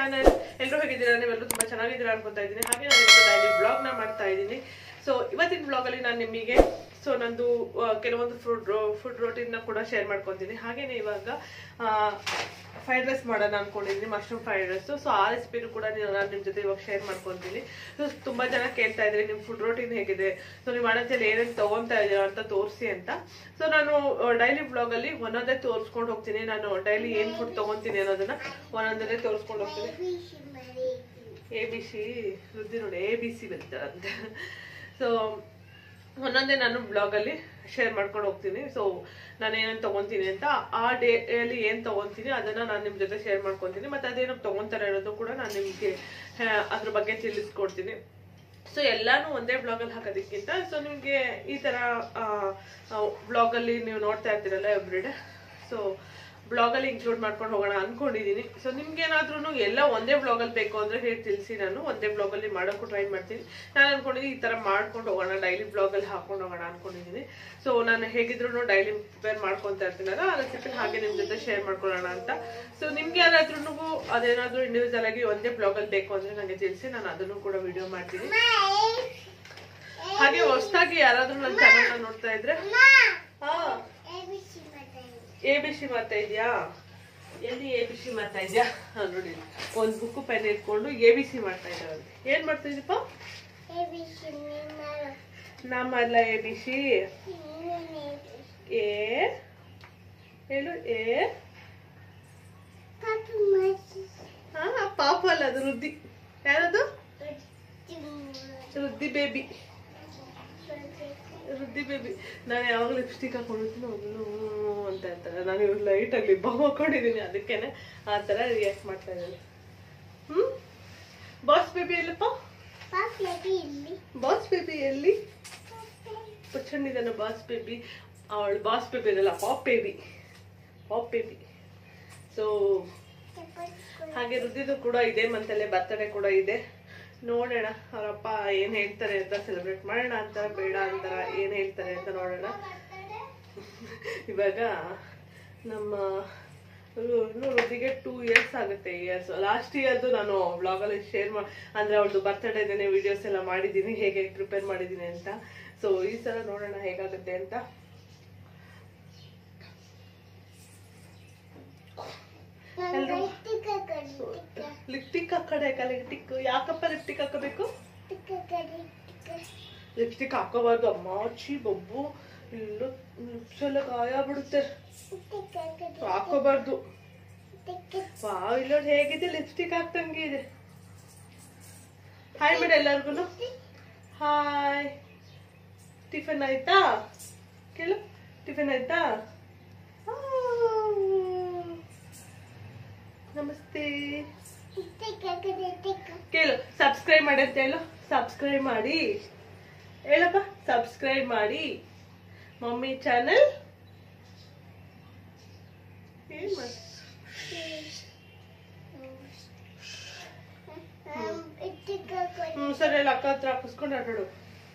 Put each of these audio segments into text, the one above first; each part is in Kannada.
ಚಾನಲ್ ಎಲ್ಲರೂ ಹೇಗಿದ್ದೀರಾ ನೀವೆಲ್ಲರೂ ತುಂಬಾ ಚೆನ್ನಾಗಿದ್ದೀರಾ ಅನ್ಕೊತಾ ಇದ್ದೀನಿ ಹಾಗೆ ನಾನು ಇವತ್ತು ಡೈಲಿ ಬ್ಲಾಗ್ನ ಮಾಡ್ತಾ ಇದ್ದೀನಿ ಸೊ ಇವತ್ತಿನ ಬ್ಲಾಗಲ್ಲಿ ನಾನು ನಿಮಗೆ ಸೊ ನಂದು ಆ, ಕೆಲವೊಂದು ಫುಡ್ ಫುಡ್ ನ ಕೂಡ ಶೇರ್ ಮಾಡ್ಕೊತೀನಿ ಹಾಗೇನೆ ಇವಾಗ ಫ್ರೈಡ್ ರೈಸ್ ಮಾಡೋಣ ಅನ್ಕೊಂಡಿದ್ದೀನಿ ಮಶ್ರೂಮ್ ಫ್ರೈಡ್ ರೈಸ್ ಸೊ ಆ ರೆಸಿಪಿನೂ ಕೂಡ ನೀವು ನಾನು ನಿಮ್ಮ ಜೊತೆ ಇವಾಗ ಶೇರ್ ಮಾಡ್ಕೊತೀನಿ ಸೊ ತುಂಬಾ ಜನ ಕೇಳ್ತಾ ಇದ್ರಿ ನಿಮ್ಮ ಫುಡ್ ರೋಟೀನ್ ಹೇಗಿದೆ ಸೊ ನೀವು ಮಾಡಂತೇಳಿ ಏನೇನು ತಗೊಂತಾ ಇದ್ದೀರಾ ಅಂತ ತೋರಿಸಿ ಅಂತ ಸೊ ನಾನು ಡೈಲಿ ಬ್ಲಾಗ್ ಅಲ್ಲಿ ಒಂದೊಂದೇ ತೋರಿಸ್ಕೊಂಡು ಹೋಗ್ತೀನಿ ನಾನು ಡೈಲಿ ಏನ್ ಫುಡ್ ತಗೊಂತೀನಿ ಅನ್ನೋದನ್ನ ಒಂದೊಂದನ್ನೇ ತೋರಿಸ್ಕೊಂಡು ಹೋಗ್ತೀನಿ ಎ ಬಿ ಸಿ ವೃದ್ಧಿ ನೋಡಿ ಎ ಬಿ ಸಿ ಅಂತ ಸೊ ಒಂದೊಂದೇ ನಾನು ಬ್ಲಾಗಲ್ಲಿ ಶೇರ್ ಮಾಡ್ಕೊಂಡು ಹೋಗ್ತೀನಿ ಸೊ ನಾನು ಏನೇನು ತಗೊಂತೀನಿ ಅಂತ ಆ ಡೇ ಅಲ್ಲಿ ಏನು ತಗೊಂತೀನಿ ಅದನ್ನ ನಾನು ನಿಮ್ಮ ಜೊತೆ ಶೇರ್ ಮಾಡ್ಕೊತೀನಿ ಮತ್ತೆ ಅದೇನು ತಗೊಂತಾರೆ ಅನ್ನೋದು ಕೂಡ ನಾನು ನಿಮಗೆ ಅದ್ರ ಬಗ್ಗೆ ತಿಳಿಸ್ಕೊಡ್ತೀನಿ ಸೊ ಎಲ್ಲಾನು ಒಂದೇ ಬ್ಲಾಗಲ್ಲಿ ಹಾಕೋದಕ್ಕಿಂತ ಸೊ ನಿಮಗೆ ಈ ಥರ ಬ್ಲಾಗಲ್ಲಿ ನೀವು ನೋಡ್ತಾ ಇರ್ತೀರಲ್ಲ ಎವ್ರಿಡೇ ಸೊ ಬ್ಲಾಗಲ್ಲಿ ಇನ್ಕ್ಲೂಡ್ ಮಾಡ್ಕೊಂಡು ಹೋಗೋಣ ಅನ್ಕೊಂಡಿದ್ದೀನಿ ಸೊ ನಿಮ್ಗೇನಾದ್ರೂ ಎಲ್ಲ ಒಂದೇ ಬ್ಲಾಗಲ್ಲಿ ಬೇಕು ಅಂದ್ರೆ ಹೇಳಿ ತಿಳಿಸಿ ನಾನು ಒಂದೇ ಬ್ಲಾಗಲ್ಲಿ ಮಾಡೋಕ್ಕೂ ಟ್ರೈ ಮಾಡ್ತೀನಿ ನಾನು ಅನ್ಕೊಂಡಿದ್ದೀನಿ ಈ ಥರ ಮಾಡ್ಕೊಂಡು ಹೋಗೋಣ ಡೈಲಿ ಬ್ಲಾಗಲ್ಲಿ ಹಾಕೊಂಡು ಹೋಗೋಣ ಅನ್ಕೊಂಡಿದ್ದೀನಿ ಸೊ ನಾನು ಹೇಗಿದ್ರು ಡೈಲಿ ಪ್ರಿಪೇರ್ ಮಾಡ್ಕೊತಾ ಇರ್ತೀನಲ್ಲ ಆ ರೆಸಿಪಿ ಹಾಗೆ ನಿಮ್ಮ ಜೊತೆ ಶೇರ್ ಮಾಡ್ಕೊಳ್ಳೋಣ ಅಂತ ಸೊ ನಿಮ್ಗೆ ಯಾರಾದ್ರೂ ಅದೇನಾದ್ರೂ ಇಂಡಿವಿಜುವಲ್ ಆಗಿ ಒಂದೇ ಬ್ಲಾಗಲ್ಲಿ ಬೇಕು ಅಂದ್ರೆ ನನಗೆ ತಿಳಿಸಿ ನಾನು ಅದನ್ನು ಕೂಡ ವಿಡಿಯೋ ಮಾಡ್ತೀನಿ ಹಾಗೆ ಹೊಸದಾಗಿ ಯಾರಾದ್ರೂ ನನ್ನ ಚಾನಲ್ನ ನೋಡ್ತಾ ಇದ್ರೆ ಹಾ ಎ ಬಿ ಸಿ ಮಾಡ್ತಾ ಇದೆಯಾ ಎಲ್ಲಿ ಎ ಬಿ ಸಿ ಮಾಡ್ತಾ ಇದೆಯಾ ಹಾ ನೋಡಿ ಒಂದು ಬುಕ್ಕು ಪೆನ್ ಇಟ್ಕೊಂಡು ಎ ಬಿ ಸಿ ಮಾಡ್ತಾ ಇದ್ದಾರೆ ಏನ್ ಮಾಡ್ತಾ ಇದೀಪ ನಾ ಮಾಡ್ಲಾ ಎ ಬಿ ಸಿ ಎ ಹೇಳು ಎ ಹಾ ಪಾಪ ಅಲ್ಲ ಅದು ರುದ್ದಿ ಯಾರದು ರುದ್ದಿ ಬೇಬಿ ರುದ್ದಿ ಬೇಬಿ ನಾನು ಯಾವಾಗ ಲಿಪ್ಸ್ಟಿಕ್ ಹಾಕೊಂಡಿರ್ತೀನಿ ಅವನು ಅಂತ ಇರ್ತಾರೆ ನಾನು ಇವಾಗ ಲೈಟ್ ಆಗಿ ಲಿಬ್ಬ ಹಾಕೊಂಡಿದ್ದೀನಿ ಅದಕ್ಕೇನೆ ಆ ಥರ ರಿಯಾಕ್ಟ್ ಮಾಡ್ತಾ ಇದ್ದೀನಿ ಹ್ಮ್ ಬಾಸ್ ಬೇಬಿ ಎಲ್ಲಪ್ಪ ಬಾಸ್ ಬೇಬಿ ಎಲ್ಲಿ ಪುಚ್ಚಣ್ಣಿದಾನ ಬಾಸ್ ಬೇಬಿ ಅವಳು ಬಾಸ್ ಬೇಬಿ ಇದಲ್ಲ pop baby pop baby so ಹಾಗೆ ರುದ್ದಿದು ಕೂಡ ಇದೆ ಮಂತಲ್ಲೇ ಬರ್ತಡೇ ಕೂಡ ಇದೆ ನೋಡೋಣ ಅವರಪ್ಪ ಏನ್ ಹೇಳ್ತಾರೆ ಅಂತ ಸೆಲೆಬ್ರೇಟ್ ಮಾಡೋಣ ಅಂತ ಬೇಡ ಅಂತಾರ ಏನ್ ಹೇಳ್ತಾರೆ ಅಂತ ನೋಡೋಣ ಇವಾಗ ನಮ್ಮ ರು- ಇನ್ನು ರುದ್ದಿಗೆ ಟೂ ಇಯರ್ಸ್ ಆಗುತ್ತೆ ಇಯರ್ಸ್ ಲಾಸ್ಟ್ ಇಯರ್ದು ನಾನು ವ್ಲಾಗಲ್ಲಿ ಶೇರ್ ಮಾ ಅಂದ್ರೆ ಅವಳದು ಬರ್ತಡೇದೇನೆ ವಿಡಿಯೋಸ್ ಎಲ್ಲ ಮಾಡಿದ್ದೀನಿ ಹೇಗೆ ಪ್ರಿಪೇರ್ ಮಾಡಿದ್ದೀನಿ ಅಂತ ಸೊ ಈ ಸಲ ನೋಡೋಣ ಹೇಗಾಗುತ್ತೆ ಅಂತ ಲಿಪ್ಟಿಕ್ ಹಾಕಡಕ ಲಿಪ್ಟಿಕ್ ಯಾಕಪ್ಪ ಲಿಪ್ಟಿಕ್ ಹಾಕಬೇಕು ಲಿಪ್ಸ್ಟಿಕ್ ಹಾಕೋಬಾರ್ದು ಅಮ್ಮಾಚಿ ಬೊಬ್ಬು ಇಲ್ಲೂ ಲಿಪ್ಸ್ ಎಲ್ಲ ಗಾಯ ಬಿಡುತ್ತೆ ಹಾಕೋಬಾರ್ದು ವಾವ್ ಇಲ್ಲೋಡ್ ಹೇಗಿದೆ ಲಿಪ್ಸ್ಟಿಕ್ ಹಾಕ್ತಂಗೆ ಇದೆ ಹಾಯ್ ಮೇಡ ಎಲ್ಲರಿಗೂ ಹಾಯ್ ಟಿಫನ್ ಆಯ್ತಾ ಕೇಳು ಟಿಫನ್ ಆಯ್ತಾ ಆ, ನಮಸ್ತೆ ಕೇಳು ಸಬ್ಸ್ಕ್ರೈಬ್ ಮಾಡಿ ಅಂತ ಹೇಳು ಸಬ್ಸ್ಕ್ರೈಬ್ ಮಾಡಿ ಹೇಳಪ್ಪ ಸಬ್ಸ್ಕ್ರೈಬ್ ಮಾಡಿ ಮಮ್ಮಿ ಚಾನಲ್ ಏನ್ ಮಾಡ್ ಹ್ಮ್ ಸರಿ ಹೇಳು ಅಕ್ಕ ಹತ್ರ ಹಾಕಿಸ್ಕೊಂಡು ಆಟಾಡು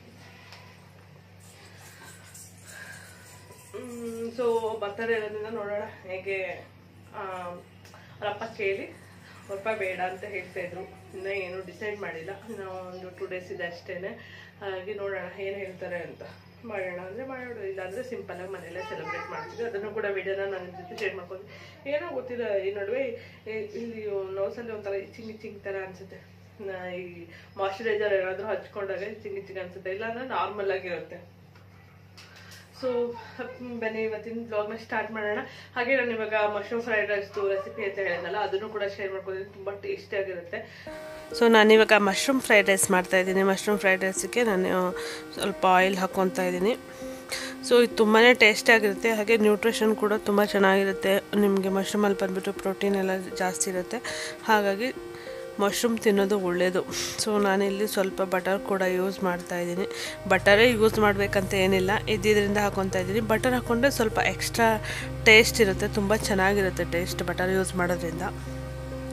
ಸೊ ಬರ್ತಾರೆ ಇರೋದ್ರಿಂದ ನೋಡೋಣ ಹೇಗೆ ಆ, ಅವರಪ್ಪ ಕೇಳಿ ಅವ್ರಪ್ಪ ಬೇಡ ಅಂತ ಹೇಳ್ತಾ ಇದ್ರು ಇನ್ನೂ ಏನು ಡಿಸೈಡ್ ಮಾಡಿಲ್ಲ ಇನ್ನು ಒಂದು ಟೂ ಡೇಸ್ ಇದೆ ಅಷ್ಟೇನೆ ಹಾಗೆ ನೋಡೋಣ ಏನು ಹೇಳ್ತಾರೆ ಅಂತ ಮಾಡೋಣ ಅಂದರೆ ಮಾಡೋಣ ಇಲ್ಲಾಂದರೆ ಸಿಂಪಲಾಗಿ ಮನೆಯಲ್ಲೇ ಸೆಲೆಬ್ರೇಟ್ ಮಾಡ್ತೀವಿ ಅದನ್ನು ಕೂಡ ವಿಡಿಯೋನ ನನ್ನ ಜೊತೆ ಶೇರ್ ಮಾಡ್ಕೊಂಡು ಏನೋ ಗೊತ್ತಿಲ್ಲ ಈ ನಡುವೆ ಈ- ಇಲ್ಲಿ ನೋಸಲ್ಲಿ ಒಂಥರ ಇಚ್ಚಿಂಗ್ ಇಚ್ಚಿಂಗ್ ಥರ ಅನಿಸುತ್ತೆ ಈ ಮಾಯ್ಶ್ಚರೈಸರ್ ಏನಾದರೂ ಹಚ್ಕೊಂಡಾಗ ಇಚ್ಚಿಂಗ್ ಇಚ್ಚಿಂಗ್ ಅನಿಸುತ್ತೆ ಇಲ್ಲಾಂದ್ರೆ ನಾರ್ಮಲ್ ಆಗಿರುತ್ತೆ ಸೊ ಬನ್ನಿ ಇವತ್ತಿನ ಬ್ಲಾಗ್ನ ಸ್ಟಾರ್ಟ್ ಮಾಡೋಣ ಹಾಗೆ ನಾನು ಇವಾಗ ಮಶ್ರೂಮ್ ಫ್ರೈಡ್ ರೈಸ್ದು ರೆಸಿಪಿ ಅಂತ ಹೇಳಿದ್ನಲ್ಲ ಅದನ್ನು ಕೂಡ ಶೇರ್ ಮಾಡ್ಕೊಂಡಿದ್ದೀನಿ ತುಂಬ ಟೇಸ್ಟಿಯಾಗಿರುತ್ತೆ ಸೊ ನಾನಿವಾಗ ಮಶ್ರೂಮ್ ಫ್ರೈಡ್ ರೈಸ್ ಮಾಡ್ತಾ ಇದ್ದೀನಿ ಮಶ್ರೂಮ್ ಫ್ರೈಡ್ ರೈಸಿಗೆ ನಾನು ಸ್ವಲ್ಪ ಆಯಿಲ್ ಹಾಕ್ಕೊತಾ ಇದ್ದೀನಿ ಸೊ ಇದು ತುಂಬಾ ಟೇಸ್ಟಿಯಾಗಿರುತ್ತೆ ಹಾಗೆ ನ್ಯೂಟ್ರಿಷನ್ ಕೂಡ ತುಂಬ ಚೆನ್ನಾಗಿರುತ್ತೆ ನಿಮಗೆ ಮಶ್ರೂಮಲ್ಲಿ ಬಂದುಬಿಟ್ಟು ಪ್ರೋಟೀನ್ ಎಲ್ಲ ಜಾಸ್ತಿ ಇರುತ್ತೆ ಹಾಗಾಗಿ ಮಶ್ರೂಮ್ ತಿನ್ನೋದು ಒಳ್ಳೆಯದು ಸೊ ನಾನಿಲ್ಲಿ ಸ್ವಲ್ಪ ಬಟರ್ ಕೂಡ ಯೂಸ್ ಮಾಡ್ತಾ ಇದ್ದೀನಿ ಬಟರೇ ಯೂಸ್ ಮಾಡಬೇಕಂತ ಏನಿಲ್ಲ ಇದ್ದಿದ್ದರಿಂದ ಹಾಕೊತಾ ಇದ್ದೀನಿ ಬಟರ್ ಹಾಕ್ಕೊಂಡ್ರೆ ಸ್ವಲ್ಪ ಎಕ್ಸ್ಟ್ರಾ ಟೇಸ್ಟ್ ಇರುತ್ತೆ ತುಂಬ ಚೆನ್ನಾಗಿರುತ್ತೆ ಟೇಸ್ಟ್ ಬಟರ್ ಯೂಸ್ ಮಾಡೋದ್ರಿಂದ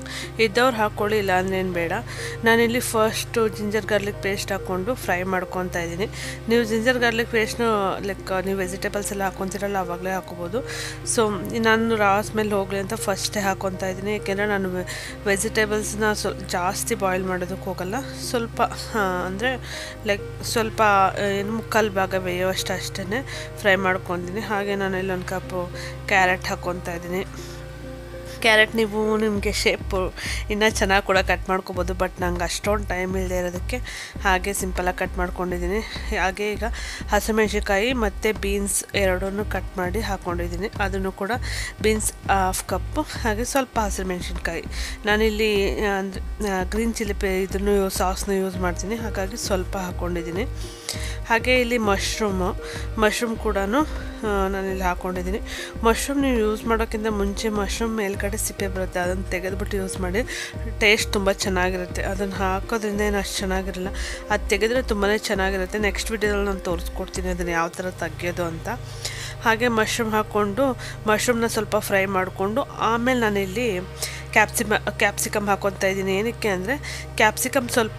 ಇದ್ದವ್ರು ಹಾಕ್ಕೊಳ್ಳಿ ಇಲ್ಲ ಅಂದ್ರೇನು ಬೇಡ ನಾನಿಲ್ಲಿ ಫಸ್ಟು ಜಿಂಜರ್ ಗಾರ್ಲಿಕ್ ಪೇಸ್ಟ್ ಹಾಕ್ಕೊಂಡು ಫ್ರೈ ಮಾಡ್ಕೊತಾ ಇದ್ದೀನಿ ನೀವು ಜಿಂಜರ್ ಗಾರ್ಲಿಕ್ ಪೇಸ್ಟ್ನು ಲೈಕ್ ನೀವು ವೆಜಿಟೇಬಲ್ಸ್ ಎಲ್ಲ ಹಾಕ್ಕೊತೀರಲ್ಲ ಆವಾಗಲೇ ಹಾಕೋಬೋದು ಸೊ ನಾನು ರಾ ಸ್ಮೆಲ್ ಹೋಗಲಿ ಅಂತ ಫಸ್ಟೇ ಹಾಕ್ಕೊತಾ ಇದ್ದೀನಿ ಏಕೆಂದರೆ ನಾನು ವೆಜಿಟೇಬಲ್ಸ್ನ ಸ್ವಲ್ಪ ಜಾಸ್ತಿ ಬಾಯ್ಲ್ ಮಾಡೋದಕ್ಕೆ ಹೋಗಲ್ಲ ಸ್ವಲ್ಪ ಅಂದರೆ ಲೈಕ್ ಸ್ವಲ್ಪ ಏನು ಮುಕ್ಕಾಲು ಭಾಗ ಬೇಯೋಷ್ಟು ಅಷ್ಟೇ ಫ್ರೈ ಮಾಡ್ಕೊತೀನಿ ಹಾಗೆ ನಾನು ಇಲ್ಲೊಂದು ಕಪ್ಪು ಕ್ಯಾರೆಟ್ ಹಾಕ್ಕೊತಾ ಇದ್ದೀನಿ ಕ್ಯಾರೆಟ್ ನೀವು ನಿಮಗೆ ಶೇಪು ಇನ್ನೂ ಚೆನ್ನಾಗಿ ಕೂಡ ಕಟ್ ಮಾಡ್ಕೊಬೋದು ಬಟ್ ನಂಗೆ ಅಷ್ಟೊಂದು ಟೈಮ್ ಇಲ್ಲದೆ ಇರೋದಕ್ಕೆ ಹಾಗೆ ಸಿಂಪಲಾಗಿ ಕಟ್ ಮಾಡ್ಕೊಂಡಿದ್ದೀನಿ ಹಾಗೆ ಈಗ ಹಸಿಮೆಣ್ಸಿಕಾಯಿ ಮತ್ತು ಬೀನ್ಸ್ ಎರಡನ್ನೂ ಕಟ್ ಮಾಡಿ ಹಾಕ್ಕೊಂಡಿದ್ದೀನಿ ಅದನ್ನು ಕೂಡ ಬೀನ್ಸ್ ಹಾಫ್ ಕಪ್ಪು ಹಾಗೆ ಸ್ವಲ್ಪ ಹಸಿಮೆಣ್ಸಿನ್ಕಾಯಿ ನಾನಿಲ್ಲಿ ಅಂದರೆ ಗ್ರೀನ್ ಚಿಲ್ಲಿ ಪೇ ಇದನ್ನು ಸಾಸ್ನ ಯೂಸ್ ಮಾಡ್ತೀನಿ ಹಾಗಾಗಿ ಸ್ವಲ್ಪ ಹಾಕ್ಕೊಂಡಿದ್ದೀನಿ ಹಾಗೆ ಇಲ್ಲಿ ಮಶ್ರೂಮು ಮಶ್ರೂಮ್ ಕೂಡ ನಾನಿಲ್ಲಿ ಹಾಕ್ಕೊಂಡಿದ್ದೀನಿ ಮಶ್ರೂಮ್ ನೀವು ಯೂಸ್ ಮಾಡೋಕ್ಕಿಂತ ಮುಂಚೆ ಮಶ್ರೂಮ್ ಮೇಲ್ಗಡೆ ಸಿಪ್ಪೆ ಬರುತ್ತೆ ಅದನ್ನು ತೆಗೆದುಬಿಟ್ಟು ಯೂಸ್ ಮಾಡಿ ಟೇಸ್ಟ್ ತುಂಬ ಚೆನ್ನಾಗಿರುತ್ತೆ ಅದನ್ನು ಹಾಕೋದ್ರಿಂದ ಏನು ಅಷ್ಟು ಚೆನ್ನಾಗಿರಲ್ಲ ಅದು ತೆಗೆದ್ರೆ ತುಂಬಾ ಚೆನ್ನಾಗಿರುತ್ತೆ ನೆಕ್ಸ್ಟ್ ವಿಡಿಯೋದಲ್ಲಿ ನಾನು ತೋರಿಸ್ಕೊಡ್ತೀನಿ ಅದನ್ನು ಯಾವ ಥರ ತೆಗೆಯೋದು ಅಂತ ಹಾಗೆ ಮಶ್ರೂಮ್ ಹಾಕ್ಕೊಂಡು ಮಶ್ರೂಮ್ನ ಸ್ವಲ್ಪ ಫ್ರೈ ಮಾಡಿಕೊಂಡು ಆಮೇಲೆ ನಾನಿಲ್ಲಿ ಕ್ಯಾಪ್ಸಿಮ ಕ್ಯಾಪ್ಸಿಕಮ್ ಹಾಕ್ಕೊತಾ ಇದ್ದೀನಿ ಏನಕ್ಕೆ ಅಂದರೆ ಕ್ಯಾಪ್ಸಿಕಮ್ ಸ್ವಲ್ಪ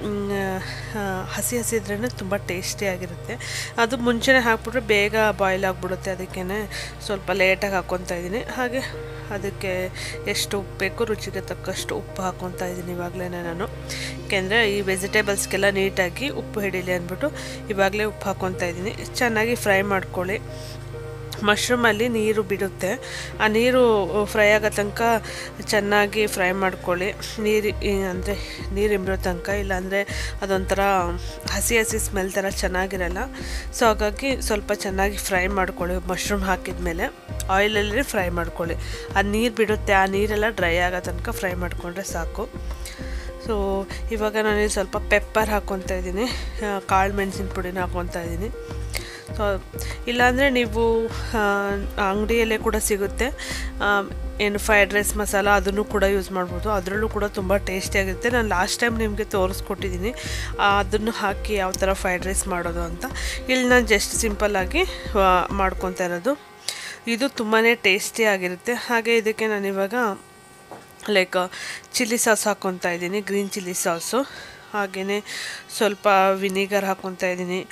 ಹಸಿ ಹಸಿ ಇದ್ರೇ ತುಂಬ ಟೇಸ್ಟಿಯಾಗಿರುತ್ತೆ ಅದು ಮುಂಚೆನೇ ಹಾಕ್ಬಿಟ್ರೆ ಬೇಗ ಬಾಯ್ಲ್ ಆಗಿಬಿಡುತ್ತೆ ಅದಕ್ಕೇ ಸ್ವಲ್ಪ ಲೇಟಾಗಿ ಹಾಕ್ಕೊತಾ ಇದ್ದೀನಿ ಹಾಗೆ ಅದಕ್ಕೆ ಎಷ್ಟು ಉಪ್ಪು ಬೇಕು ರುಚಿಗೆ ತಕ್ಕಷ್ಟು ಉಪ್ಪು ಹಾಕ್ಕೊತಾ ಇದ್ದೀನಿ ಇವಾಗಲೇ ನಾನು ಏಕೆಂದರೆ ಈ ವೆಜಿಟೇಬಲ್ಸ್ಗೆಲ್ಲ ನೀಟಾಗಿ ಉಪ್ಪು ಹಿಡೀಲಿ ಅಂದ್ಬಿಟ್ಟು ಇವಾಗಲೇ ಉಪ್ಪು ಹಾಕ್ಕೊತಾ ಇದ್ದೀನಿ ಚೆನ್ನಾಗಿ ಫ್ರೈ ಮಾಡ್ಕೊಳ್ಳಿ ಮಶ್ರೂಮಲ್ಲಿ ನೀರು ಬಿಡುತ್ತೆ ಆ ನೀರು ಫ್ರೈ ಆಗೋ ತನಕ ಚೆನ್ನಾಗಿ ಫ್ರೈ ಮಾಡ್ಕೊಳ್ಳಿ ನೀರು ಅಂದರೆ ನೀರು ಇಂಬಿರೋ ತನಕ ಇಲ್ಲಾಂದರೆ ಅದೊಂಥರ ಹಸಿ ಹಸಿ ಸ್ಮೆಲ್ ಥರ ಚೆನ್ನಾಗಿರಲ್ಲ ಸೊ ಹಾಗಾಗಿ ಸ್ವಲ್ಪ ಚೆನ್ನಾಗಿ ಫ್ರೈ ಮಾಡ್ಕೊಳ್ಳಿ ಮಶ್ರೂಮ್ ಹಾಕಿದ ಮೇಲೆ ಆಯಿಲಲ್ಲಿ ಫ್ರೈ ಮಾಡ್ಕೊಳ್ಳಿ ಆ ನೀರು ಬಿಡುತ್ತೆ ಆ ನೀರೆಲ್ಲ ಡ್ರೈ ಆಗೋ ತನಕ ಫ್ರೈ ಮಾಡಿಕೊಂಡ್ರೆ ಸಾಕು ಸೊ ಇವಾಗ ನಾನು ಸ್ವಲ್ಪ ಪೆಪ್ಪರ್ ಹಾಕ್ಕೊತಾ ಇದ್ದೀನಿ ಕಾಳು ಮೆಣಸಿನ ಪುಡಿನ ಹಾಕ್ಕೊತಾ ಇದ್ದೀನಿ ಸೊ ಇಲ್ಲಾಂದರೆ ನೀವು ಅಂಗಡಿಯಲ್ಲೇ ಕೂಡ ಸಿಗುತ್ತೆ ಏನು ಫ್ರೈಡ್ ರೈಸ್ ಮಸಾಲ ಅದನ್ನು ಕೂಡ ಯೂಸ್ ಮಾಡ್ಬೋದು ಅದರಲ್ಲೂ ಕೂಡ ತುಂಬ ಟೇಸ್ಟಿಯಾಗಿರುತ್ತೆ ನಾನು ಲಾಸ್ಟ್ ಟೈಮ್ ನಿಮಗೆ ತೋರಿಸ್ಕೊಟ್ಟಿದ್ದೀನಿ ಅದನ್ನು ಹಾಕಿ ಯಾವ ಥರ ಫ್ರೈಡ್ ರೈಸ್ ಮಾಡೋದು ಅಂತ ಇಲ್ಲಿ ನಾನು ಜಸ್ಟ್ ಸಿಂಪಲ್ಲಾಗಿ ಮಾಡ್ಕೊತಾ ಇರೋದು ಇದು ತುಂಬಾ ಟೇಸ್ಟಿಯಾಗಿರುತ್ತೆ ಹಾಗೆ ಇದಕ್ಕೆ ನಾನಿವಾಗ ಲೈಕ್ ಚಿಲ್ಲಿ ಸಾಸ್ ಹಾಕ್ಕೊತಾ ಇದ್ದೀನಿ ಗ್ರೀನ್ ಚಿಲ್ಲಿ ಸಾಸು ಹಾಗೆಯೇ ಸ್ವಲ್ಪ ವಿನಿಗರ್ ಹಾಕ್ಕೊತಾ ಇದ್ದೀನಿ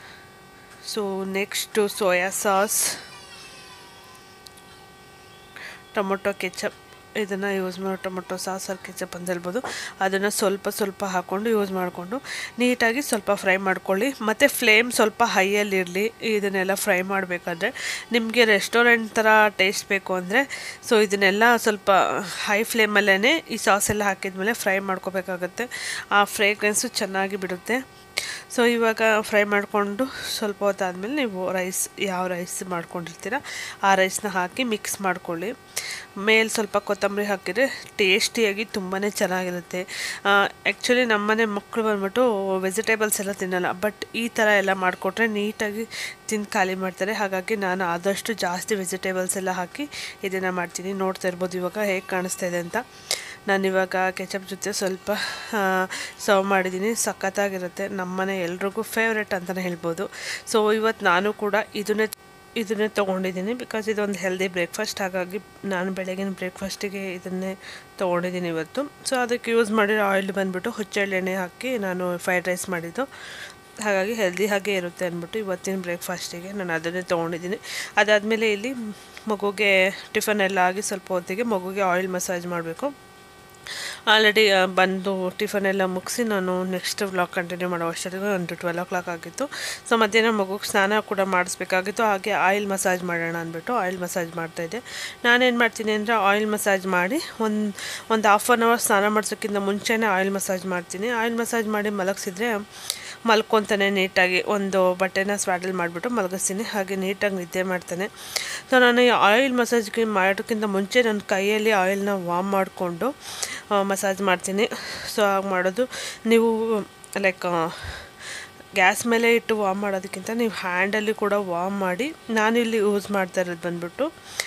so next soya sauce tomato ketchup ಇದನ್ನು ಯೂಸ್ ಮಾಡಿ ಟೊಮೊಟೊ ಸಾಸ್ ಆರ್ ಕೆಚಪ್ ಅಂತ ಹೇಳ್ಬೋದು ಅದನ್ನು ಸ್ವಲ್ಪ ಸ್ವಲ್ಪ ಹಾಕ್ಕೊಂಡು ಯೂಸ್ ಮಾಡಿಕೊಂಡು ನೀಟಾಗಿ ಸ್ವಲ್ಪ ಫ್ರೈ ಮಾಡ್ಕೊಳ್ಳಿ ಮತ್ತು ಫ್ಲೇಮ್ ಸ್ವಲ್ಪ ಹೈಯಲ್ಲಿರಲಿ ಇದನ್ನೆಲ್ಲ ಫ್ರೈ ಮಾಡಬೇಕಾದ್ರೆ ನಿಮಗೆ ರೆಸ್ಟೋರೆಂಟ್ ಥರ ಟೇಸ್ಟ್ ಬೇಕು ಅಂದರೆ ಸೊ ಇದನ್ನೆಲ್ಲ ಸ್ವಲ್ಪ ಹೈ ಫ್ಲೇಮಲ್ಲೇ ಈ ಸಾಸ್ ಎಲ್ಲ ಹಾಕಿದ್ಮೇಲೆ ಫ್ರೈ ಮಾಡ್ಕೋಬೇಕಾಗತ್ತೆ ಆ ಫ್ರೇಗ್ರೆನ್ಸು ಚೆನ್ನಾಗಿ ಬಿಡುತ್ತೆ ಸೊ ಇವಾಗ ಫ್ರೈ ಮಾಡಿಕೊಂಡು ಸ್ವಲ್ಪ ಹೊತ್ತಾದಮೇಲೆ ನೀವು ರೈಸ್ ಯಾವ ರೈಸ್ ಮಾಡ್ಕೊಂಡಿರ್ತೀರ ಆ ರೈಸ್ನ ಹಾಕಿ ಮಿಕ್ಸ್ ಮಾಡ್ಕೊಳ್ಳಿ ಮೇಲೆ ಸ್ವಲ್ಪ ಕೊತ್ತಂಬರಿ ಹಾಕಿದರೆ ಟೇಸ್ಟಿಯಾಗಿ ತುಂಬಾ ಚೆನ್ನಾಗಿರುತ್ತೆ ಆ್ಯಕ್ಚುಲಿ ನಮ್ಮನೆ ಮಕ್ಕಳು ಬಂದ್ಬಿಟ್ಟು ವೆಜಿಟೇಬಲ್ಸ್ ಎಲ್ಲ ತಿನ್ನಲ್ಲ ಬಟ್ ಈ ಥರ ಎಲ್ಲ ಮಾಡಿಕೊಟ್ರೆ ನೀಟಾಗಿ ತಿಂದು ಖಾಲಿ ಮಾಡ್ತಾರೆ ಹಾಗಾಗಿ ನಾನು ಆದಷ್ಟು ಜಾಸ್ತಿ ವೆಜಿಟೇಬಲ್ಸ್ ಎಲ್ಲ ಹಾಕಿ ಇದನ್ನು ಮಾಡ್ತೀನಿ ನೋಡ್ತಾ ಇರ್ಬೋದು ಇವಾಗ ಹೇಗೆ ಕಾಣಿಸ್ತಾ ಇದೆ ಅಂತ ನಾನಿವಾಗ ಕೆಚಪ್ ಜೊತೆ ಸ್ವಲ್ಪ ಸರ್ವ್ ಮಾಡಿದ್ದೀನಿ ಸಖತ್ತಾಗಿರುತ್ತೆ ನಮ್ಮನೆ ಎಲ್ರಿಗೂ ಫೇವ್ರೆಟ್ ಅಂತಲೇ ಹೇಳ್ಬೋದು ಸೊ ಇವತ್ತು ನಾನು ಕೂಡ ಇದನ್ನೇ ಇದನ್ನೇ ತೊಗೊಂಡಿದ್ದೀನಿ ಬಿಕಾಸ್ ಇದೊಂದು ಹೆಲ್ದಿ ಬ್ರೇಕ್ಫಾಸ್ಟ್ ಹಾಗಾಗಿ ನಾನು ಬೆಳಗಿನ ಬ್ರೇಕ್ಫಾಸ್ಟಿಗೆ ಇದನ್ನೇ ತೊಗೊಂಡಿದ್ದೀನಿ ಇವತ್ತು ಸೊ ಅದಕ್ಕೆ ಯೂಸ್ ಮಾಡಿರೋ ಆಯಿಲ್ ಬಂದುಬಿಟ್ಟು ಹುಚ್ಚೆಳ್ಳೆಣ್ಣೆ ಹಾಕಿ ನಾನು ಫ್ರೈಡ್ ರೈಸ್ ಮಾಡಿದ್ದು ಹಾಗಾಗಿ ಹೆಲ್ದಿ ಹಾಗೆ ಇರುತ್ತೆ ಅಂದ್ಬಿಟ್ಟು ಇವತ್ತಿನ ಬ್ರೇಕ್ಫಾಸ್ಟಿಗೆ ನಾನು ಅದನ್ನೇ ತೊಗೊಂಡಿದ್ದೀನಿ ಅದಾದಮೇಲೆ ಇಲ್ಲಿ ಮಗುಗೆ ಟಿಫನ್ ಎಲ್ಲ ಆಗಿ ಸ್ವಲ್ಪ ಹೊತ್ತಿಗೆ ಮಗುಗೆ ಆಯಿಲ್ ಮಸಾಜ್ ಮಾಡಬೇಕು ಆಲ್ರೆಡಿ ಬಂದು ಟಿಫನ್ ಎಲ್ಲ ಮುಗಿಸಿ ನಾನು ನೆಕ್ಸ್ಟ್ ವ್ಲಾಗ್ ಕಂಟಿನ್ಯೂ ಮಾಡೋ ಅಷ್ಟೊತ್ತಿಗೆ ಒಂದು ಟ್ವೆಲ್ ಓ ಕ್ಲಾಕ್ ಆಗಿತ್ತು ಸೊ ಮಧ್ಯಾಹ್ನ ಮಗುಗೆ ಸ್ನಾನ ಕೂಡ ಮಾಡಿಸ್ಬೇಕಾಗಿತ್ತು ಹಾಗೆ ಆಯಿಲ್ ಮಸಾಜ್ ಮಾಡೋಣ ಅಂದ್ಬಿಟ್ಟು ಆಯಿಲ್ ಮಸಾಜ್ ಮಾಡ್ತಾಯಿದ್ದೆ ನಾನೇನು ಮಾಡ್ತೀನಿ ಅಂದರೆ ಆಯಿಲ್ ಮಸಾಜ್ ಮಾಡಿ ಒಂದು ಒಂದು ಹಾಫ್ ಆನ್ ಅವರ್ ಸ್ನಾನ ಮಾಡಿಸೋಕ್ಕಿಂತ ಮುಂಚೆನೇ ಆಯಿಲ್ ಮಸಾಜ್ ಮಾಡ್ತೀನಿ ಆಯಿಲ್ ಮಸಾಜ್ ಮಾಡಿ ಮಲಗಿಸಿದ್ರೆ ಮಲ್ಕೊತಾನೆ ನೀಟಾಗಿ ಒಂದು ಬಟ್ಟೆನ ಸ್ವಾಡಲ್ ಮಾಡಿಬಿಟ್ಟು ಮಲಗಿಸ್ತೀನಿ ಹಾಗೆ ನೀಟಾಗಿ ನಿದ್ದೆ ಮಾಡ್ತಾನೆ ಸೊ ನಾನು ಈ ಆಯಿಲ್ ಮಸಾಜ್ಗೆ ಮಾಡೋಕ್ಕಿಂತ ಮುಂಚೆ ನನ್ನ ಕೈಯಲ್ಲಿ ಆಯಿಲ್ನ ವಾಮ್ ಮಾಡಿಕೊಂಡು ಮಸಾಜ್ ಮಾಡ್ತೀನಿ ಸೊ ಹಾಗೆ ಮಾಡೋದು ನೀವು ಲೈಕ್ ಗ್ಯಾಸ್ ಮೇಲೆ ಇಟ್ಟು ವಾಮ್ ಮಾಡೋದಕ್ಕಿಂತ ನೀವು ಹ್ಯಾಂಡಲ್ಲಿ ಕೂಡ ವಾಮ್ ಮಾಡಿ ನಾನಿಲ್ಲಿ ಯೂಸ್ ಮಾಡ್ತಾ ಇರೋದು ಬಂದ್ಬಿಟ್ಟು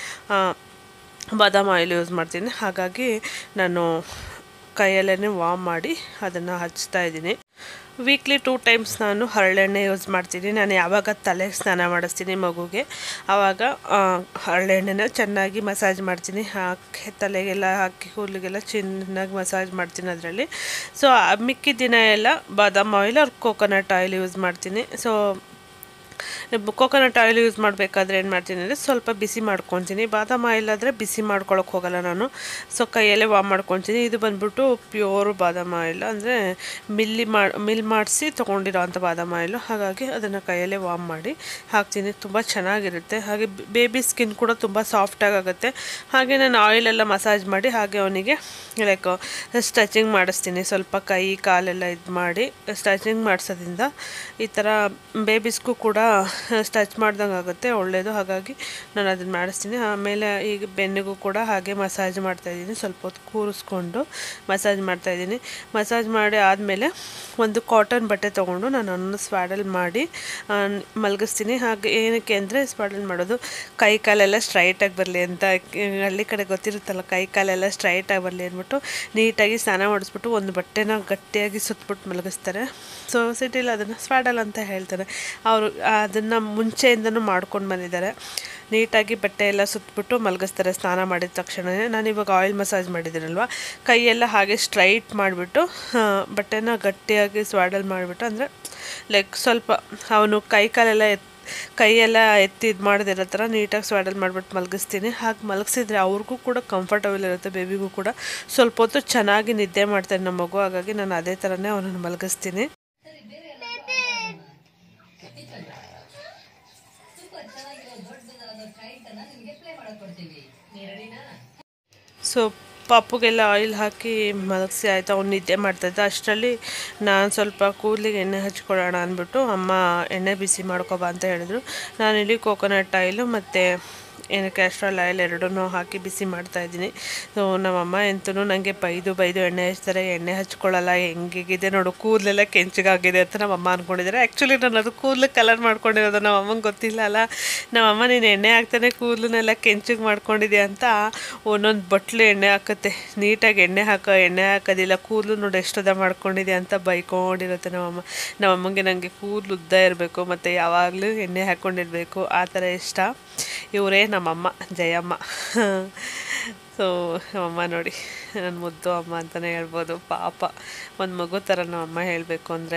ಬಾದಾಮ್ ಆಯಿಲ್ ಯೂಸ್ ಮಾಡ್ತೀನಿ ಹಾಗಾಗಿ ನಾನು ಕೈಯಲ್ಲೇ ವಾಮ್ ಮಾಡಿ ಅದನ್ನು ಹಚ್ತಾ ಇದ್ದೀನಿ ವೀಕ್ಲಿ ಟೂ ಟೈಮ್ಸ್ ನಾನು ಹರಳೆಣ್ಣೆ ಯೂಸ್ ಮಾಡ್ತೀನಿ ನಾನು ಯಾವಾಗ ತಲೆಗೆ ಸ್ನಾನ ಮಾಡಿಸ್ತೀನಿ ಮಗುಗೆ ಆವಾಗ ಆ, ಹರಳೆಣ್ಣೆನ ಚೆನ್ನಾಗಿ ಮಸಾಜ್ ಮಾಡ್ತೀನಿ ಹಾಕಿ ತಲೆಗೆಲ್ಲ ಹಾಕಿ ಕೂದಲಿಗೆಲ್ಲ ಚೆನ್ನಾಗಿ ಮಸಾಜ್ ಮಾಡ್ತೀನಿ ಅದರಲ್ಲಿ ಸೊ ಮಿಕ್ಕಿದ ದಿನ ಎಲ್ಲ ಬಾದಾಮ್ ಆಯಿಲ್ ಅವ್ರ ಕೋಕೋನಟ್ ಆಯಿಲ್ ಯೂಸ್ ಮಾಡ್ತೀನಿ ಸೊ ಕೋಕೋನಟ್ ಆಯಿಲ್ ಯೂಸ್ ಮಾಡಬೇಕಾದ್ರೆ ಏನು ಮಾಡ್ತೀನಿ ಅಂದರೆ ಸ್ವಲ್ಪ ಬಿಸಿ ಮಾಡ್ಕೊತೀನಿ ಬಾದಾಮ್ ಆಯಿಲ್ ಆದರೆ ಬಿಸಿ ಮಾಡ್ಕೊಳಕ್ಕೆ ಹೋಗಲ್ಲ ನಾನು ಸೊ ಕೈಯಲ್ಲೇ ವಾಮ್ ಮಾಡ್ಕೊತೀನಿ ಇದು ಬಂದ್ಬಿಟ್ಟು ಪ್ಯೂರ್ ಬಾದಾಮ್ ಆಯಿಲ್ ಅಂದರೆ ಮಿಲ್ಲಿ ಮಾಡಿ ಮಿಲ್ ಮಾಡಿಸಿ ತೊಗೊಂಡಿರೋ ಅಂಥ ಬಾದಾಮ್ ಆಯಿಲು ಹಾಗಾಗಿ ಅದನ್ನು ಕೈಯಲ್ಲೇ ವಾಮ್ ಮಾಡಿ ಹಾಕ್ತೀನಿ ತುಂಬ ಚೆನ್ನಾಗಿರುತ್ತೆ ಹಾಗೆ ಬೇಬಿ ಸ್ಕಿನ್ ಕೂಡ ತುಂಬ ಸಾಫ್ಟಾಗಿ ಆಗುತ್ತೆ ಹಾಗೆ ನಾನು ಆಯಿಲೆಲ್ಲ ಮಸಾಜ್ ಮಾಡಿ ಹಾಗೆ ಅವನಿಗೆ ಲೈಕ್ ಸ್ಟ್ರೆಚಿಂಗ್ ಮಾಡಿಸ್ತೀನಿ ಸ್ವಲ್ಪ ಕೈ ಕಾಲೆಲ್ಲ ಇದು ಮಾಡಿ ಸ್ಟ್ರೆಚಿಂಗ್ ಮಾಡಿಸೋದ್ರಿಂದ ಈ ಥರ ಬೇಬೀಸ್ಗೂ ಕೂಡ ಸ್ಟ್ರೆಚ್ ಮಾಡ್ದಂಗೆ ಆಗುತ್ತೆ ಒಳ್ಳೆಯದು ಹಾಗಾಗಿ ನಾನು ಅದನ್ನು ಮಾಡಿಸ್ತೀನಿ ಆಮೇಲೆ ಈಗ ಬೆನ್ನಿಗೂ ಕೂಡ ಹಾಗೆ ಮಸಾಜ್ ಮಾಡ್ತಾಯಿದ್ದೀನಿ ಸ್ವಲ್ಪ ಹೊತ್ತು ಕೂರಿಸ್ಕೊಂಡು ಮಸಾಜ್ ಮಾಡ್ತಾಯಿದ್ದೀನಿ ಮಸಾಜ್ ಮಾಡಿ ಆದಮೇಲೆ ಒಂದು ಕಾಟನ್ ಬಟ್ಟೆ ತೊಗೊಂಡು ನಾನು ಅದನ್ನು ಸ್ವಾಡಲ್ ಮಾಡಿ ಆ, ಮಲಗಿಸ್ತೀನಿ ಹಾಗೆ ಏನಕ್ಕೆ ಅಂದರೆ ಸ್ವಾಡಲ್ ಮಾಡೋದು ಕೈ ಕಾಲೆಲ್ಲ ಸ್ಟ್ರೈಟಾಗಿ ಬರಲಿ ಅಂತ ಹಳ್ಳಿ ಕಡೆ ಗೊತ್ತಿರುತ್ತಲ್ಲ ಕೈ ಕಾಲೆಲ್ಲ ಸ್ಟ್ರೈಟಾಗಿ ಬರಲಿ ಅಂದ್ಬಿಟ್ಟು ನೀಟಾಗಿ ಸ್ನಾನ ಮಾಡಿಸ್ಬಿಟ್ಟು ಒಂದು ಬಟ್ಟೆನ ಗಟ್ಟಿಯಾಗಿ ಸುತ್ತಬಿಟ್ಟು ಮಲಗಿಸ್ತಾರೆ ಸೊ ಸಿಟಿಲಿ ಅದನ್ನು ಸ್ವಾಡಲ್ ಅಂತ ಹೇಳ್ತಾರೆ ಅವರು ಅದನ್ನು ಮುಂಚೆಯಿಂದನೂ ಮಾಡ್ಕೊಂಡು ಬಂದಿದ್ದಾರೆ ನೀಟಾಗಿ ಬಟ್ಟೆ ಎಲ್ಲ ಸುತ್ತಬಿಟ್ಟು ಮಲಗಿಸ್ತಾರೆ ಸ್ನಾನ ಮಾಡಿದ ತಕ್ಷಣವೇ ನಾನು ಇವಾಗ ಆಯಿಲ್ ಮಸಾಜ್ ಮಾಡಿದ್ದೀನಲ್ವ ಕೈಯೆಲ್ಲ ಹಾಗೆ ಸ್ಟ್ರೈಟ್ ಮಾಡಿಬಿಟ್ಟು ಬಟ್ಟೆನ ಗಟ್ಟಿಯಾಗಿ ಸ್ವಾಡಲ್ ಮಾಡಿಬಿಟ್ಟು ಅಂದರೆ ಲೈಕ್ ಸ್ವಲ್ಪ ಅವನು ಕೈ ಕಾಲೆಲ್ಲ ಎತ್ ಕೈಯೆಲ್ಲ ಎತ್ತಿ ಇದು ಮಾಡದಿರೋ ಥರ ನೀಟಾಗಿ ಸ್ವಾಡಲ್ ಮಾಡಿಬಿಟ್ಟು ಮಲಗಿಸ್ತೀನಿ ಹಾಗೆ ಮಲಗಿಸಿದ್ರೆ ಅವ್ರಿಗೂ ಕೂಡ ಕಂಫರ್ಟಬಲ್ ಇರುತ್ತೆ ಬೇಬಿಗೂ ಕೂಡ ಸ್ವಲ್ಪ ಹೊತ್ತು ಚೆನ್ನಾಗಿ ನಿದ್ದೆ ಮಾಡ್ತಾರೆ ನಮ್ಮ ಮಗು ಹಾಗಾಗಿ ನಾನು ಅದೇ ಥರನೇ ಅವನನ್ನು ಮಲಗಿಸ್ತೀನಿ ಸೊ ಪಾಪುಗೆಲ್ಲ ಆಯಿಲ್ ಹಾಕಿ ಮಲಗಿಸಿ ಆಯಿತು ಅವ್ನು ನಿದ್ದೆ ಮಾಡ್ತಾಯಿದ್ದ ಅಷ್ಟರಲ್ಲಿ ನಾನು ಸ್ವಲ್ಪ ಕೂದಲಿಗೆ ಎಣ್ಣೆ ಹಚ್ಕೊಳ್ಳೋಣ ಅಂದ್ಬಿಟ್ಟು ಅಮ್ಮ ಎಣ್ಣೆ ಬಿಸಿ ಮಾಡ್ಕೊಬಾ ಅಂತ ಹೇಳಿದ್ರು ನಾನಿಲ್ಲಿ ಕೋಕೋನಟ್ ಆಯಿಲು ಮತ್ತು ಏನು ಕ್ಯಾಸ್ಟ್ರಾಲ್ ಆಯಿಲ್ ಎರಡನ್ನೂ ಹಾಕಿ ಬಿಸಿ ಮಾಡ್ತಾಯಿದ್ದೀನಿ ಸೊ ನಮ್ಮಮ್ಮ ಎಂತೂ ನನಗೆ ಬೈದು ಬೈದು ಎಣ್ಣೆ ಹಚ್ತಾರೆ ಎಣ್ಣೆ ಹಚ್ಕೊಳ್ಳಲ್ಲ ಹೆಂಗಿದೆ ನೋಡು ಕೂದಲೆಲ್ಲ ಕೆಂಚಗಾಗಿದೆ ಅಂತ ನಮ್ಮಮ್ಮ ಅಂದ್ಕೊಂಡಿದ್ದಾರೆ ಆ್ಯಕ್ಚುಲಿ ನಾನು ಅದು ಕೂದಲು ಕಲರ್ ಮಾಡ್ಕೊಂಡಿರೋದು ನಮ್ಮ ಅಮ್ಮಂಗೆ ಗೊತ್ತಿಲ್ಲ ಅಲ್ಲ ನಮ್ಮಮ್ಮ ನೀನು ಎಣ್ಣೆ ಹಾಕ್ತಾನೆ ಕೂದಲನ್ನೆಲ್ಲ ಕೆಂಚಿಗೆ ಮಾಡ್ಕೊಂಡಿದ್ಯಾ ಅಂತ ಒಂದೊಂದು ಬಟ್ಲು ಎಣ್ಣೆ ಹಾಕುತ್ತೆ ನೀಟಾಗಿ ಎಣ್ಣೆ ಹಾಕೋ ಎಣ್ಣೆ ಹಾಕೋದಿಲ್ಲ ಕೂದಲು ನೋಡಿ ಎಷ್ಟುದ ಮಾಡ್ಕೊಂಡಿದ್ಯಾ ಅಂತ ಬೈಕೊಂಡಿರುತ್ತೆ ನಮ್ಮಮ್ಮ ನಮ್ಮಮ್ಮಂಗೆ ನನಗೆ ಕೂದಲು ಉದ್ದ ಇರಬೇಕು ಮತ್ತು ಯಾವಾಗಲೂ ಎಣ್ಣೆ ಹಾಕ್ಕೊಂಡಿರ್ಬೇಕು ಆ ಥರ ಇಷ್ಟ ಇವರೇ ನಮ್ಮಮ್ಮ ಜಯಮ್ಮ ಸೊ ನಮ್ಮಮ್ಮ ನೋಡಿ ನನ್ನ ಮುದ್ದು ಅಮ್ಮ ಅಂತಲೇ ಹೇಳ್ಬೋದು ಪಾಪ ಒಂದು ಮಗು ಥರ ನಮ್ಮಮ್ಮ ಹೇಳಬೇಕು ಅಂದರೆ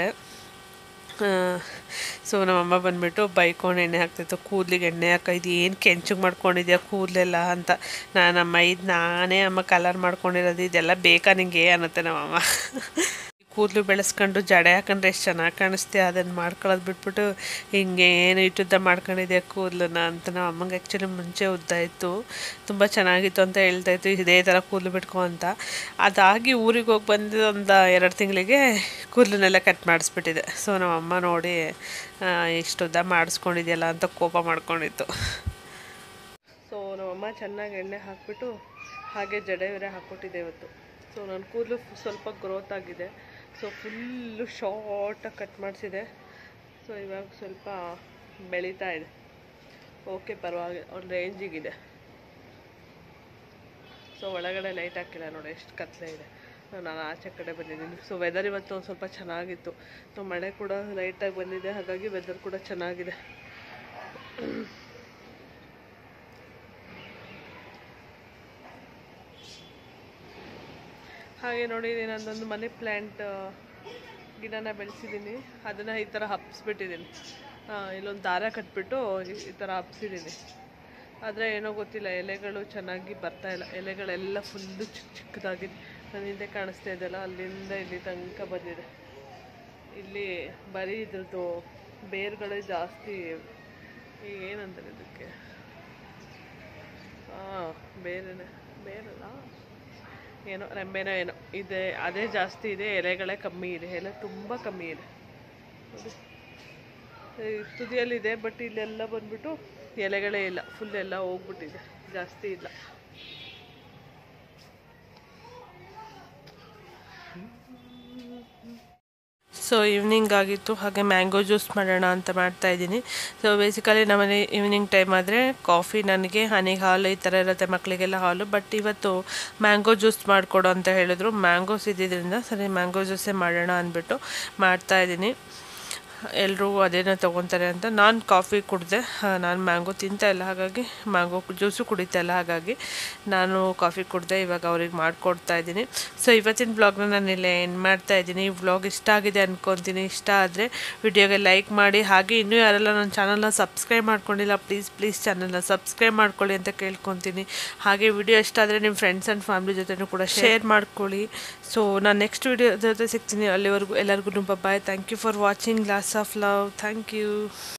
ಸೊ ನಮ್ಮಮ್ಮ ಬಂದುಬಿಟ್ಟು ಬೈಕೊಂಡು ಎಣ್ಣೆ ಹಾಕ್ತಿತ್ತು ಕೂದಲಿಗೆ ಎಣ್ಣೆ ಹಾಕಿದ್ದು ಏನು ಕೆಂಚಿಗೆ ಮಾಡ್ಕೊಂಡಿದ್ಯಾ ಕೂದಲೆಲ್ಲ ಅಂತ ನಾನಮ್ಮ ಇದು ನಾನೇ ಅಮ್ಮ ಕಲರ್ ಮಾಡ್ಕೊಂಡಿರೋದು ಇದೆಲ್ಲ ಬೇಕಾ ನಿಂಗೆ ಅನ್ನತ್ತೆ ನಮ್ಮಮ್ಮ ಕೂದಲು ಬೆಳೆಸ್ಕೊಂಡು ಜಡೆ ಹಾಕೊಂಡ್ರೆ ಎಷ್ಟು ಚೆನ್ನಾಗಿ ಕಾಣಿಸ್ತೀಯ ಅದನ್ನು ಮಾಡ್ಕೊಳ್ಳೋದು ಬಿಟ್ಬಿಟ್ಟು ಹಿಂಗೆ ಏನು ಇಟ್ಟುದ್ದ ಮಾಡ್ಕೊಂಡಿದ್ಯಾ ಕೂದಲನ್ನ ಅಂತ ನಮ್ಮ ಅಮ್ಮಂಗೆ ಆ್ಯಕ್ಚುಲಿ ಮುಂಚೆ ಉದ್ದ ಇತ್ತು ತುಂಬ ಚೆನ್ನಾಗಿತ್ತು ಅಂತ ಹೇಳ್ತಾ ಇತ್ತು ಇದೇ ಥರ ಕೂದಲು ಬಿಟ್ಕೊ ಅಂತ ಅದಾಗಿ ಊರಿಗೆ ಹೋಗಿ ಬಂದು ಒಂದು ಎರಡು ತಿಂಗಳಿಗೆ ಕೂದಲನ್ನೆಲ್ಲ ಕಟ್ ಮಾಡಿಸ್ಬಿಟ್ಟಿದೆ ಸೊ ನಮ್ಮ ಅಮ್ಮ ನೋಡಿ ಆ, ಇಷ್ಟು ಉದ್ದ ಮಾಡಿಸ್ಕೊಂಡಿದ್ಯಲ್ಲ ಅಂತ ಕೋಪ ಮಾಡ್ಕೊಂಡಿತ್ತು ಸೊ ನಮ್ಮಮ್ಮ ಚೆನ್ನಾಗಿ ಎಣ್ಣೆ ಹಾಕ್ಬಿಟ್ಟು ಹಾಗೆ ಜಡೆ ಬೇರೆ ಹಾಕ್ಕೊಟ್ಟಿದ್ದೆ ಇವತ್ತು ಸೊ ನನ್ನ ಕೂದಲು ಸ್ವಲ್ಪ ಗ್ರೋತ್ ಆಗಿದೆ ಸೊ ಫುಲ್ಲು ಶಾರ್ಟಾಗಿ ಕಟ್ ಮಾಡಿಸಿದೆ ಸೊ ಇವಾಗ ಸ್ವಲ್ಪ ಬೆಳೀತಾ ಇದೆ ಓಕೆ ಪರವಾಗಿಲ್ಲ ಒಂದು ರೇಂಜಿಗಿದೆ ಸೊ ಒಳಗಡೆ ಲೈಟ್ ಹಾಕಿಲ್ಲ ನೋಡಿ ಎಷ್ಟು ಕತ್ಲೆ ಇದೆ ನಾನು ಆಚೆ ಕಡೆ ಬಂದಿದ್ದೀನಿ ಸೊ ವೆದರ್ ಇವತ್ತು ಒಂದು ಸ್ವಲ್ಪ ಚೆನ್ನಾಗಿತ್ತು ಸೊ ಮಳೆ ಕೂಡ ಲೈಟಾಗಿ ಬಂದಿದೆ ಹಾಗಾಗಿ ವೆದರ್ ಕೂಡ ಚೆನ್ನಾಗಿದೆ ಹಾಗೆ ನೋಡಿ ನಾನೊಂದು ಮನಿ ಪ್ಲ್ಯಾಂಟ್ ಗಿಡನ ಬೆಳೆಸಿದ್ದೀನಿ ಅದನ್ನು ಈ ಥರ ಹಬ್ಸ್ಬಿಟ್ಟಿದ್ದೀನಿ ಇಲ್ಲೊಂದು ದಾರ ಕಟ್ಬಿಟ್ಟು ಈ- ಈ ಥರ ಹಬ್ಸಿದ್ದೀನಿ ಆದರೆ ಏನೋ ಗೊತ್ತಿಲ್ಲ ಎಲೆಗಳು ಚೆನ್ನಾಗಿ ಬರ್ತಾ ಇಲ್ಲ ಎಲೆಗಳೆಲ್ಲ ಫುಲ್ಲು ಚಿಕ್ಕ ಚಿಕ್ಕದಾಗಿದೆ ನನ್ನ ಹಿಂದೆ ಕಾಣಿಸ್ತಾ ಇದೆಯಲ್ಲ ಅಲ್ಲಿಂದ ಇಲ್ಲಿ ತನಕ ಬಂದಿದೆ ಇಲ್ಲಿ ಬರೀ ಇದ್ರದ್ದು ಬೇರುಗಳೇ ಜಾಸ್ತಿ ಈಗ ಏನಂತಾರೆ ಇದಕ್ಕೆ ಹಾಂ ಬೇರೆನೆ ಬೇರಲ್ಲ ಏನೋ ರೆಂಬೆನೋ ಏನೋ ಇದೆ ಅದೇ ಜಾಸ್ತಿ ಇದೆ ಎಲೆಗಳೇ ಕಮ್ಮಿ ಇದೆ ಎಲೆ ತುಂಬ ಕಮ್ಮಿ ಇದೆ ನೋಡಿ. ಈ ತುದಿಯಲ್ಲಿದೆ ಬಟ್ ಇಲ್ಲೆಲ್ಲ ಬಂದ್ಬಿಟ್ಟು ಎಲೆಗಳೇ ಇಲ್ಲ ಫುಲ್ ಎಲ್ಲ ಹೋಗ್ಬಿಟ್ಟಿದೆ ಜಾಸ್ತಿ ಇಲ್ಲ ಸೊ ಈವ್ನಿಂಗ್ ಆಗಿತ್ತು ಹಾಗೆ ಮ್ಯಾಂಗೋ ಜ್ಯೂಸ್ ಮಾಡೋಣ ಅಂತ ಮಾಡ್ತಾ ಇದ್ದೀನಿ ಸೊ ಬೇಸಿಕಲಿ ನಮ್ಮನೆ ಈವ್ನಿಂಗ್ ಟೈಮ್ ಆದರೆ ಕಾಫಿ ನನಗೆ ಹನಿಗೆ ಹಾಲು ಈ ಥರ ಇರುತ್ತೆ ಮಕ್ಕಳಿಗೆಲ್ಲ ಹಾಲು ಬಟ್ ಇವತ್ತು ಮ್ಯಾಂಗೋ ಜ್ಯೂಸ್ ಮಾಡಿಕೊಡು ಅಂತ ಹೇಳಿದ್ರು ಮ್ಯಾಂಗೋಸ್ ಇದ್ದಿದ್ದರಿಂದ ಸರಿ ಮ್ಯಾಂಗೋ ಜ್ಯೂಸೇ ಮಾಡೋಣ ಅಂದ್ಬಿಟ್ಟು ಮಾಡ್ತಾ ಇದ್ದೀನಿ ಎಲ್ಲರೂ ಅದೇನೋ ತೊಗೊತಾರೆ ಅಂತ ನಾನು ಕಾಫಿ ಕುಡಿದೆ ನಾನು ಮ್ಯಾಂಗೋ ತಿಂತಾ ಇಲ್ಲ ಹಾಗಾಗಿ ಮ್ಯಾಂಗೋ ಜ್ಯೂಸು ಕುಡಿತಾ ಇಲ್ಲ ಹಾಗಾಗಿ ನಾನು ಕಾಫಿ ಕುಡಿದೆ ಇವಾಗ ಅವ್ರಿಗೆ ಮಾಡಿಕೊಡ್ತಾ ಇದ್ದೀನಿ ಸೊ ಇವತ್ತಿನ ಬ್ಲಾಗ್ನ ನಾನು ಇಲ್ಲೇ ಏನು ಮಾಡ್ತಾ ಇದ್ದೀನಿ ಈ ವ್ಲಾಗ್ ಇಷ್ಟ ಆಗಿದೆ ಅಂದ್ಕೊತೀನಿ ಇಷ್ಟ ಆದರೆ ವಿಡಿಯೋಗೆ ಲೈಕ್ ಮಾಡಿ ಹಾಗೆ ಇನ್ನೂ ಯಾರೆಲ್ಲ ನನ್ನ ಚಾನಲ್ನ ಸಬ್ಸ್ಕ್ರೈಬ್ ಮಾಡ್ಕೊಂಡಿಲ್ಲ ಪ್ಲೀಸ್ ಪ್ಲೀಸ್ ಚಾನಲ್ನ ಸಬ್ಸ್ಕ್ರೈಬ್ ಮಾಡ್ಕೊಳ್ಳಿ ಅಂತ ಕೇಳ್ಕೊತೀನಿ ಹಾಗೆ ವಿಡಿಯೋ ಇಷ್ಟ ಆದರೆ ನಿಮ್ಮ ಫ್ರೆಂಡ್ಸ್ ಆ್ಯಂಡ್ ಫ್ಯಾಮಿಲಿ ಜೊತೆನೂ ಕೂಡ ಶೇರ್ ಮಾಡ್ಕೊಳ್ಳಿ ಸೊ ನಾನು ನೆಕ್ಸ್ಟ್ ವಿಡಿಯೋ ಜೊತೆ ಸಿಗ್ತೀನಿ ಅಲ್ಲಿವರೆಗೂ ಎಲ್ಲರಿಗೂ bye thank you for watching lots of love thank you